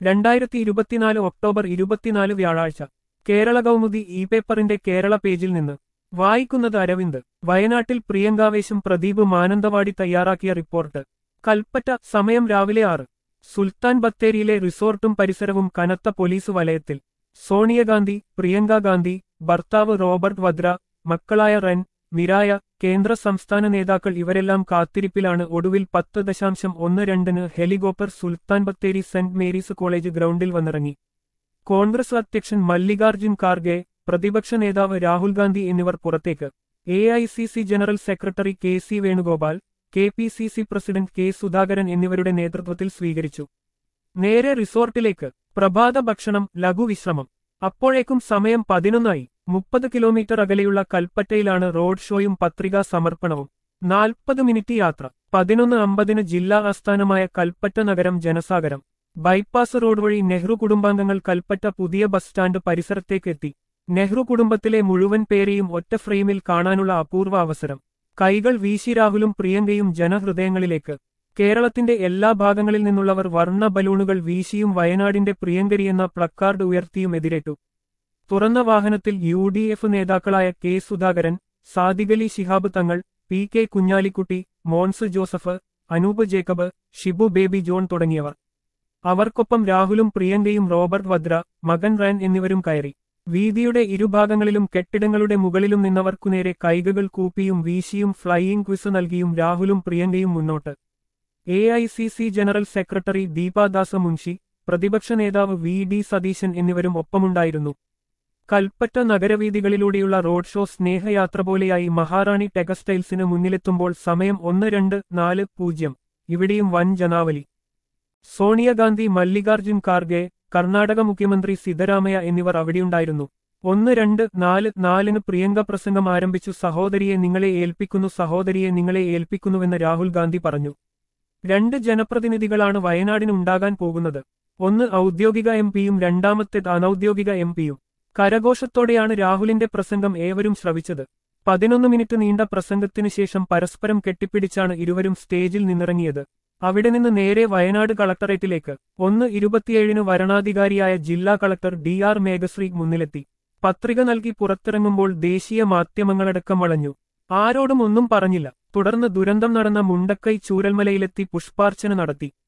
രണ്ടായിരത്തി ഇരുപത്തിനാല് ഒക്ടോബർ ഇരുപത്തിനാല് വ്യാഴാഴ്ച കേരള കൗമുദി ഇ പേപ്പറിന്റെ കേരള പേജിൽ നിന്ന് വായിക്കുന്നത് അരവിന്ദ് വയനാട്ടിൽ പ്രിയങ്കാവേശം പ്രദീപ് മാനന്തവാടി തയ്യാറാക്കിയ റിപ്പോർട്ട് കൽപ്പറ്റ സമയം രാവിലെ ആറ് സുൽത്താൻ ബത്തേരിയിലെ റിസോർട്ടും പരിസരവും കനത്ത പോലീസ് വലയത്തിൽ സോണിയാഗാന്ധി പ്രിയങ്ക ഗാന്ധി ഭർത്താവ് റോബർട്ട് വദ്ര മക്കളായ റെൻ മിരായ കേന്ദ്ര സംസ്ഥാന നേതാക്കൾ ഇവരെല്ലാം കാത്തിരിപ്പിലാണ് ഒടുവിൽ പത്ത് ദശാംശം ഒന്ന് രണ്ടിന് ഹെലികോപ്റ്റർ സുൽത്താൻ ബത്തേരി സെന്റ് മേരീസ് കോളേജ് ഗ്രൗണ്ടിൽ വന്നിറങ്ങി കോൺഗ്രസ് അധ്യക്ഷൻ മല്ലികാർജുൻ ഖാർഗെ പ്രതിപക്ഷ നേതാവ് രാഹുൽ ഗാന്ധി എന്നിവർ പുറത്തേക്ക് A I C C general secretary K C Venugopal K P C C president K Sudhakaran എന്നിവരുടെ നേതൃത്വത്തിൽ സ്വീകരിച്ചു നേരെ റിസോർട്ടിലേക്ക് പ്രഭാത ഭക്ഷണം ലഘുവിശ്രമം അപ്പോഴേക്കും സമയം പതിനൊന്നായി മുപ്പത് കിലോമീറ്റർ അകലെയുള്ള കൽപ്പറ്റയിലാണ് റോഡ് ഷോയും പത്രികാ സമർപ്പണവും നാൽപ്പത് മിനിറ്റ് യാത്ര പതിനൊന്ന് അമ്പതിന് ജില്ലാ ആസ്ഥാനമായ കൽപ്പറ്റ നഗരം ജനസാഗരം ബൈപ്പാസ് റോഡ് വഴി നെഹ്റു കുടുംബാംഗങ്ങൾ കൽപ്പറ്റ പുതിയ ബസ് സ്റ്റാൻഡ് പരിസരത്തേക്ക് എത്തി നെഹ്റു കുടുംബത്തിലെ മുഴുവൻ പേരെയും ഒറ്റ ഫ്രെയിമിൽ കാണാനുള്ള അപൂർവ അവസരം കൈകൾ വീശി രാഹുലും പ്രിയങ്കയും ജനഹൃദയങ്ങളിലേക്ക് കേരളത്തിന്റെ എല്ലാ ഭാഗങ്ങളിൽ നിന്നുള്ളവർ വർണ്ണ ബലൂണുകൾ വീശിയും വയനാടിന്റെ പ്രിയങ്കരി എന്ന പ്ലക്കാർഡ് ഉയർത്തിയും എതിരേറ്റു തുറന്ന വാഹനത്തിൽ യു ഡി എഫ് നേതാക്കളായ K Sudhakaran Sadiq Ali Shihab Thangal P K Kunhalikutty Mons Joseph Anoop Jacob Shibu Baby John തുടങ്ങിയവർ അവർക്കൊപ്പം രാഹുലും പ്രിയങ്കയും റോബർട്ട് വദ്ര മകൻ റൻ എന്നിവരും കയറി വീതിയുടെ ഇരുഭാഗങ്ങളിലും കെട്ടിടങ്ങളുടെ മുകളിലും നിന്നവർക്കുനേരെ കൈകൾ കൂപ്പിയും വീശിയും ഫ്ലൈയിംഗ് ക്വിസ് നൽകിയും രാഹുലും പ്രിയങ്കയും മുന്നോട്ട് A I C C general secretary Deepa Das Munshi പ്രതിപക്ഷ നേതാവ് വി ഡി സതീശൻ എന്നിവരും ഒപ്പമുണ്ടായിരുന്നു കൽപ്പറ്റ നഗരവീഥികളിലൂടെയുള്ള റോഡ് ഷോ സ്നേഹയാത്ര പോലെയായി മഹാറാണി ടെക്സ്റ്റൈൽസിന് മുന്നിലെത്തുമ്പോൾ സമയം ഒന്ന് രണ്ട് നാല് പൂജ്യം ഇവിടെയും വൻ ജനാവലി സോണിയാഗാന്ധി മല്ലികാർജുൻ ഖാർഗെ കർണാടക മുഖ്യമന്ത്രി സിദ്ധരാമയ്യ എന്നിവർ അവിടെയുണ്ടായിരുന്നു ഒന്ന് രണ്ട് നാല് നാലിന് പ്രിയങ്ക പ്രസംഗം ആരംഭിച്ചു സഹോദരിയെ നിങ്ങളെ ഏൽപ്പിക്കുന്നു സഹോദരിയെ നിങ്ങളെ ഏൽപ്പിക്കുന്നുവെന്ന് രാഹുൽ ഗാന്ധി പറഞ്ഞു രണ്ട് ജനപ്രതിനിധികളാണ് വയനാടിന് ഉണ്ടാകാൻ പോകുന്നത് ഒന്ന് ഔദ്യോഗിക എം പിയും രണ്ടാമത്തേത് അനൌദ്യോഗിക എം പിയും കരഘോഷത്തോടെയാണ് രാഹുലിന്റെ പ്രസംഗം ഏവരും ശ്രവിച്ചത് പതിനൊന്ന് മിനിറ്റ് നീണ്ട പ്രസംഗത്തിനു ശേഷം പരസ്പരം കെട്ടിപ്പിടിച്ചാണ് ഇരുവരും സ്റ്റേജിൽ നിന്നിറങ്ങിയത് അവിടെ നിന്ന് നേരെ വയനാട് കളക്ടറേറ്റിലേക്ക് ഒന്ന് ഇരുപത്തിയേഴിന് വരണാധികാരിയായ ജില്ലാ കളക്ടർ ഡി ആർ മേഘശ്രീ മുന്നിലെത്തി പത്രിക നൽകി പുറത്തിറങ്ങുമ്പോൾ ദേശീയ മാധ്യമങ്ങളടക്കം വളഞ്ഞു ആരോടും ഒന്നും പറഞ്ഞില്ല തുടർന്ന് ദുരന്തം നടന്ന മുണ്ടക്കൈ ചൂരൽമലയിലെത്തി പുഷ്പാർച്ചന നടത്തി